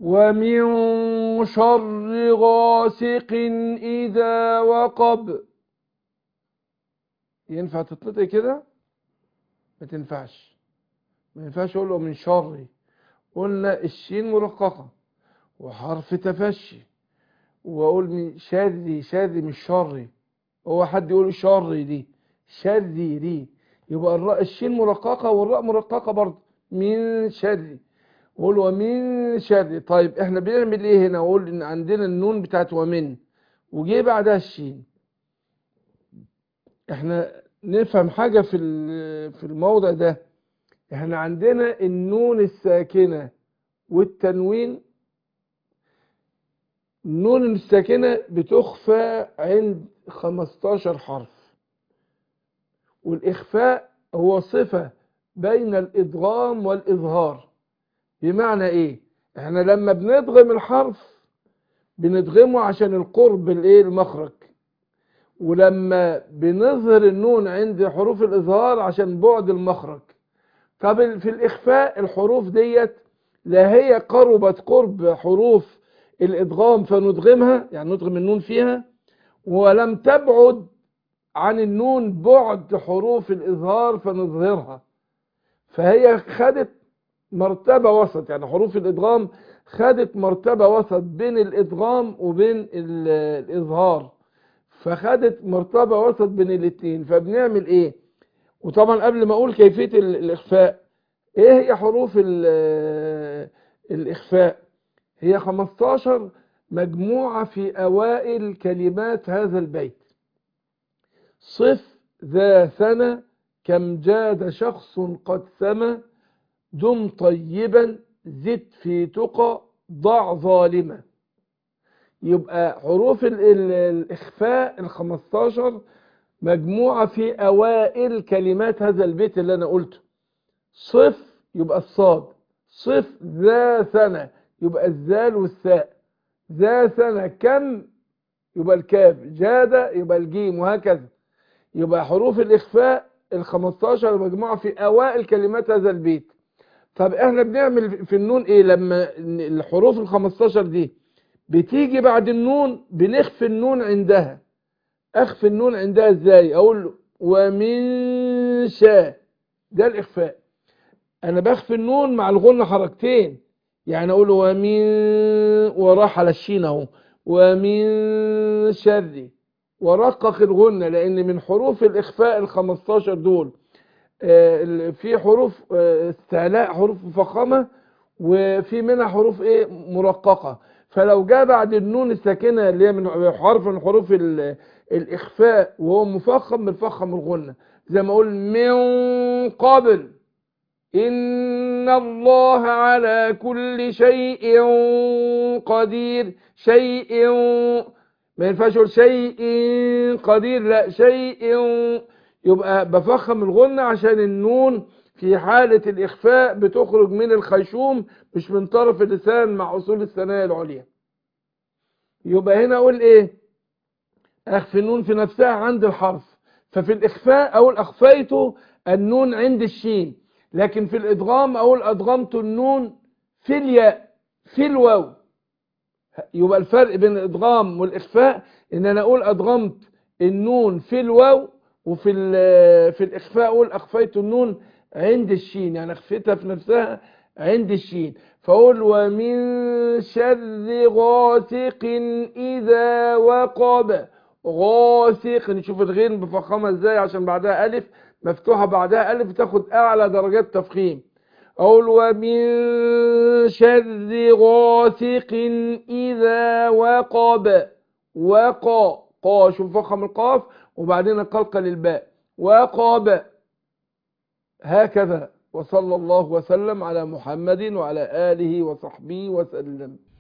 ومن شر غاسق إذا وقب ينفع تتنطق كده ما تنفعش ما ينفعش اقول له من شر قلنا الشين مرققة وحرف تفشي واقول من شري شري مش شري هو حد يقول شري دي شري دي يبقى الراء الشين مرققة والراء مرققة برضه من شري قول ومن شر طيب احنا بنعمل ايه هنا اقول ان عندنا النون بتاعت ومن وجي بعدها الشين احنا نفهم حاجة في في الموضع ده احنا عندنا النون الساكنة والتنوين النون الساكنة بتخفى عند 15 حرف والإخفاء هو صفة بين الإدغام والإظهار بمعنى إيه؟ احنا لما بندغم الحرف بندغمه عشان القرب الايه المخرج ولما بنظهر النون عند حروف الإظهار عشان بعد المخرج طب في الإخفاء الحروف ديت لا هي قربت قرب حروف الإدغام فندغمها يعني ندغم النون فيها ولم تبعد عن النون بعد حروف الإظهار فنظهرها فهي خدت مرتبة وسط يعني حروف الإدغام خدت مرتبة وسط بين الإدغام وبين الإظهار فخدت مرتبة وسط بين الاثنين فبنعمل إيه وطبعا قبل ما أقول كيفية الإخفاء إيه هي حروف الإخفاء هي 15 مجموعة في أوائل كلمات هذا البيت صف ذا ثنى كم جاد شخص قد سمى دم طيبا زد في تقى ضع ظالما يبقى حروف ال ال الإخفاء الخمستاشر مجموعة في أوائل كلمات هذا البيت اللي أنا قلته صف يبقى الصاد صف ذا سنة يبقى الزال والساء ذا سنة كم يبقى الكاف جاد يبقى الجيم وهكذا يبقى حروف الإخفاء الخمستاشر مجموعة في أوائل كلمات هذا البيت طب احنا بنعمل في النون ايه لما الحروف الخمستاشر دي بتيجي بعد النون بنخفي النون عندها اخفي النون عندها ازاي اقول ومن شاء ده الاخفاء انا بخفي النون مع الغنة حركتين يعني اقول ومن وراح على الشين اهو ومن شر ورقق الغنة لان من حروف الاخفاء الخمستاشر دول في حروف استعلاء حروف مفخمة وفي منها حروف ايه مرققة فلو جاء بعد النون الساكنة اللي هي من حرف من حروف الإخفاء وهو مفخم بنفخم الغنة زي ما أقول من قبل إن الله على كل شيء قدير شيء ما ينفعش أقول شيء قدير لا شيء يبقى بفخم الغنة عشان النون في حالة الإخفاء بتخرج من الخيشوم مش من طرف اللسان مع أصول الثنايا العليا يبقى هنا أقول إيه أخفي النون في نفسها عند الحرف ففي الإخفاء أقول أخفيت النون عند الشين لكن في الإدغام أقول أدغمت النون في الياء في الواو يبقى الفرق بين الإدغام والإخفاء إن أنا أقول أدغمت النون في الواو وفي في الإخفاء أقول أخفيت النون عند الشين يعني أخفيتها في نفسها عند الشين فأقول ومن شر غاسق إذا وقب غاسق نشوف الغين بفخامة ازاي عشان بعدها ألف مفتوحة بعدها ألف تاخد أعلى درجات تفخيم أقول ومن شر غاسق إذا وقب وقى قا شوف فخم القاف وبعدين القلقل الباء وقاب هكذا وصلى الله وسلم على محمد وعلى آله وصحبه وسلم